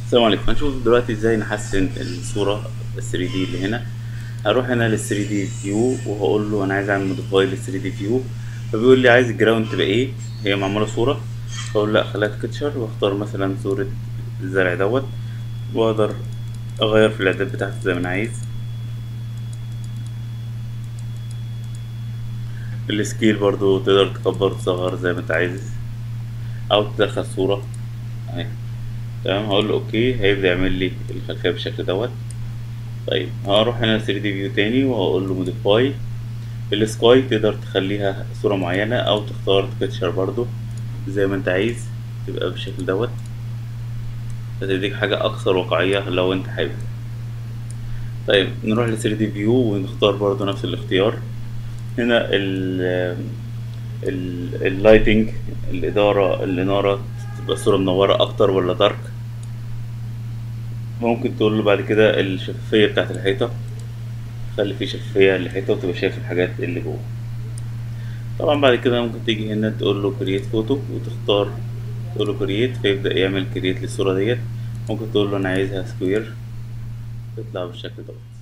السلام عليكم هنشوف دلوقتي ازاي نحسن الصورة ال 3 دي اللي هنا هروح هنا لل 3 دي فيو وهقول له انا عايز اعمل موديفاي لل 3 دي فيو فبيقول لي عايز الجراوند تبقى ايه هي معمولة صورة فاقول لا خليها سكتشر واختار مثلا صورة الزرع دوت واقدر اغير في الاعداد بتاعته زي ما انا عايز السكيل برضو تقدر تكبر وتصغر زي ما انت عايز او تدخل صورة اهي تمام هقول له اوكي هيبدأ يعمل لي الخلفية بالشكل دوت طيب هروح هنا 3 دي فيو تاني وهقول له موديفاي السكاي تقدر تخليها صورة معينة او تختار سكتشر برضو زي ما انت عايز تبقى بالشكل دوت هتديك حاجة اكثر واقعية لو انت حابب طيب نروح ل 3 دي فيو ونختار برضو نفس الاختيار هنا ال اللايتنج الإدارة الإنارة تبقى الصورة منورة أكتر ولا دارك ممكن تقول له بعد كده الشفافية بتاعت الحيطة خلي فيه شفافية للحيطة وتبقى شايف الحاجات اللي جوه طبعا بعد كده ممكن تيجي هنا تقول له كرييت فوتو وتختار تقول له كرييت فيبدأ يعمل كرييت للصورة ديت ممكن تقول له أنا عايزها سكوير تطلع بالشكل دوت